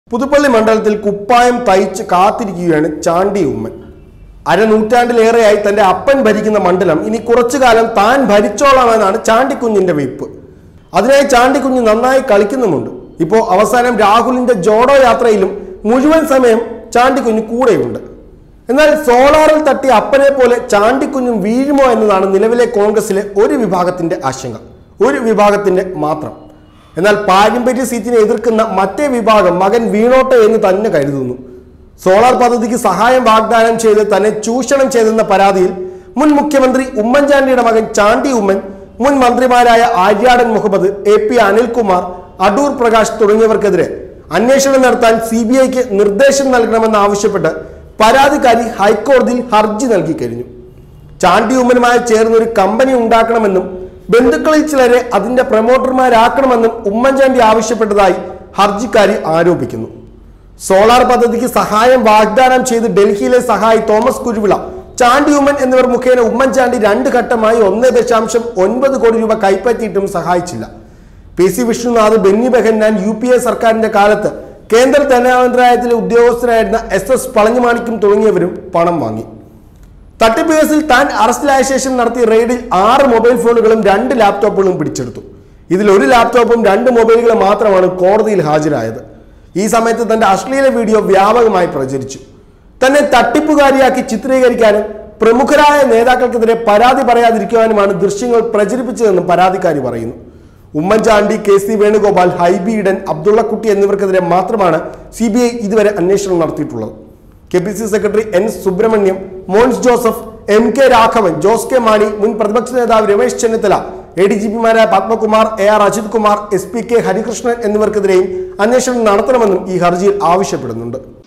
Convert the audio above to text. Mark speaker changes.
Speaker 1: പുതുപ്പള്ളി മണ്ഡലത്തിൽ കുപ്പായം തയ്ച്ച് കാത്തിരിക്കുകയാണ് ചാണ്ടി ഉമ്മൻ അരനൂറ്റാണ്ടിലേറെയായി തന്റെ അപ്പൻ ഭരിക്കുന്ന മണ്ഡലം ഇനി കുറച്ചു കാലം താൻ ഭരിച്ചോളാമെന്നാണ് ചാണ്ടിക്കുഞ്ഞിന്റെ വെയ്പ്പ് അതിനായി ചാണ്ടിക്കുഞ്ഞ് നന്നായി കളിക്കുന്നുമുണ്ട് ഇപ്പോ അവസാനം രാഹുലിന്റെ ജോഡോ യാത്രയിലും മുഴുവൻ സമയം ചാണ്ടിക്കുഞ്ഞ് കൂടെയുണ്ട് എന്നാൽ സോളാറിൽ തട്ടിയ അപ്പനെ പോലെ ചാണ്ടിക്കുഞ്ഞും വീഴുമോ എന്നതാണ് നിലവിലെ കോൺഗ്രസിലെ ഒരു വിഭാഗത്തിന്റെ ആശങ്ക ഒരു വിഭാഗത്തിന്റെ മാത്രം എന്നാൽ പാരമ്പര്യ സീറ്റിനെ എതിർക്കുന്ന മറ്റേ വിഭാഗം മകൻ വീണോട്ടെ എന്ന് തന്നെ കരുതുന്നു സോളാർ പദ്ധതിക്ക് സഹായം വാഗ്ദാനം ചെയ്ത് തന്നെ ചൂഷണം ചെയ്തെന്ന പരാതിയിൽ മുൻ മുഖ്യമന്ത്രി ഉമ്മൻചാണ്ടിയുടെ മകൻ ചാണ്ടി ഉമ്മൻ മുൻ മന്ത്രിമാരായ ആര്യാടൻ മുഹമ്മദ് എ പി അനിൽകുമാർ അടൂർ പ്രകാശ് തുടങ്ങിയവർക്കെതിരെ അന്വേഷണം നടത്താൻ സി ബി ഐക്ക് നിർദ്ദേശം നൽകണമെന്നാവശ്യപ്പെട്ട് പരാതിക്കാരി ഹൈക്കോടതിയിൽ ഹർജി നൽകി കഴിഞ്ഞു ചാണ്ടി ഉമ്മനുമായി ചേർന്ന് ഒരു കമ്പനി ഉണ്ടാക്കണമെന്നും ബന്ധുക്കളിൽ ചിലരെ അതിന്റെ പ്രൊമോട്ടർമാരാക്കണമെന്നും ഉമ്മൻചാണ്ടി ആവശ്യപ്പെട്ടതായി ഹർജിക്കാരി ആരോപിക്കുന്നു സോളാർ പദ്ധതിക്ക് സഹായം വാഗ്ദാനം ചെയ്ത് ഡൽഹിയിലെ സഹായി തോമസ് കുരുവിള ചാണ്ടി ഉമ്മൻ എന്നിവർ മുഖേന ഉമ്മൻചാണ്ടി രണ്ട് ഘട്ടമായി ഒന്ന് ദശാംശം ഒൻപത് കോടി രൂപ കൈപ്പറ്റിയിട്ടും സഹായിച്ചില്ല P C Vishnunath Benny Behanan U P A സർക്കാരിന്റെ കാലത്ത് കേന്ദ്ര ധനമന്ത്രാലയത്തിലെ ഉദ്യോഗസ്ഥരായിരുന്ന എസ് എസ് പളഞ്ഞുമാണിക്കും തുടങ്ങിയവരും പണം വാങ്ങി തട്ടിപ്പ് കേസിൽ താൻ അറസ്റ്റിലായ ശേഷം നടത്തിയ റെയ്ഡിൽ ആറ് മൊബൈൽ ഫോണുകളും രണ്ട് ലാപ്ടോപ്പുകളും പിടിച്ചെടുത്തു ഇതിൽ ഒരു ലാപ്ടോപ്പും രണ്ട് മൊബൈലുകളും മാത്രമാണ് കോടതിയിൽ ഹാജരായത് ഈ സമയത്ത് തന്റെ അശ്ലീല വീഡിയോ വ്യാപകമായി പ്രചരിച്ചു തന്നെ തട്ടിപ്പുകാരിയാക്കി ചിത്രീകരിക്കാനും പ്രമുഖരായ നേതാക്കൾക്കെതിരെ പരാതി പറയാതിരിക്കുവാനുമാണ് ദൃശ്യങ്ങൾ പ്രചരിപ്പിച്ചതെന്നും പരാതിക്കാരി പറയുന്നു ഉമ്മൻചാണ്ടി കെ സി വേണുഗോപാൽ ഹൈബി ഈഡൻ അബ്ദുള്ളക്കുട്ടി എന്നിവർക്കെതിരെ മാത്രമാണ് സി ബി ഐ ഇതുവരെ അന്വേഷണം നടത്തിയിട്ടുള്ളത് K P C secretary N Subrahmanyam Mons Joseph M K Raghavan Jose K Mani മുൻ പ്രതിപക്ഷ നേതാവ് Ramesh Chennithala A D G പിമാരായ Padmakumar A R Ajith Kumar S P K Harikrishnan എന്നിവർക്കെതിരെയും അന്വേഷണം നടത്തണമെന്നും ഈ ഹർജിയിൽ ആവശ്യപ്പെടുന്നുണ്ട്